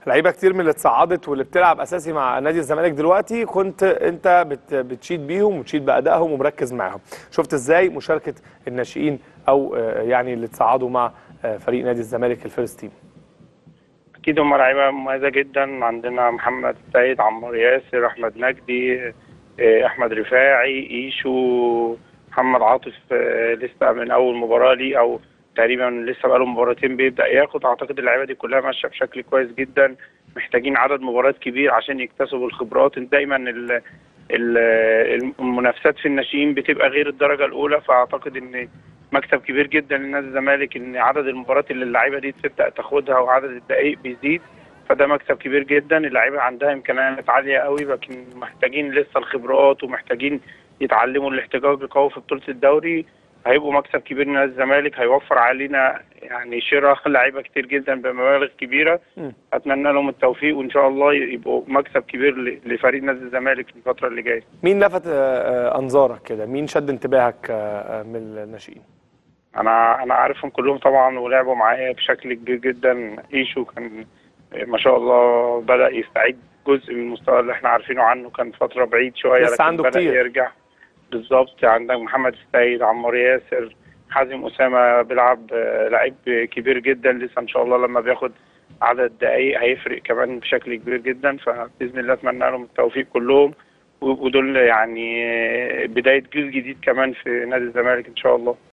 لعيبه كتير من اللي اتصعدت واللي بتلعب اساسي مع نادي الزمالك دلوقتي كنت انت بت بتشيد بيهم وتشيد بادائهم ومركز معاهم شفت ازاي مشاركه الناشئين او آه، يعني اللي اتصعدوا مع آه، فريق نادي الزمالك الفيرست تيم اكيد هم لعيبه مميزه جدا عندنا محمد سيد عمار ياسر احمد نجدي آه، احمد رفاعي ايشو محمد عاطف آه، لسه من اول مباراه ليه او تقريبا لسه بقاله مباراتين بيبدا ياخد اعتقد اللعيبه دي كلها ماشيه بشكل كويس جدا محتاجين عدد مباريات كبير عشان يكتسبوا الخبرات دايما ال- ال- المنافسات في الناشئين بتبقى غير الدرجه الاولى فاعتقد ان مكسب كبير جدا لنادي الزمالك ان عدد المباريات اللي اللعيبه دي تبدا تاخدها وعدد الدقائق بيزيد فده مكسب كبير جدا اللعيبه عندها امكانيات عاليه قوي لكن محتاجين لسه الخبرات ومحتاجين يتعلموا الاحتجاج القوي في بطوله الدوري هيبقوا مكسب كبير لنادي الزمالك هيوفر علينا يعني شراء لعيبه كتير جدا بمبالغ كبيره مم. اتمنى لهم التوفيق وان شاء الله يبقوا مكسب كبير ل- لفريق نادي الزمالك في الفتره اللي جايه مين لفت آه، آه، انظارك كده مين شد انتباهك آه، آه، من الناشئين انا انا عارفهم كلهم طبعا ولعبوا معايا بشكل كبير جدا ايشو كان ما شاء الله بدا يستعيد جزء من المستوى اللي احنا عارفينه عنه كان فتره بعيد شويه لسه لكن عنده بدا كتير. يرجع بالظبط عندك محمد السيد عمار ياسر حازم اسامه بيلعب آه، لعيب كبير جدا لسه ان شاء الله لما بياخد عدد دقايق هيفرق كمان بشكل كبير جدا فباذن الله اتمنى لهم التوفيق كلهم ودول يعني آه، بدايه جيل جديد كمان في نادي الزمالك ان شاء الله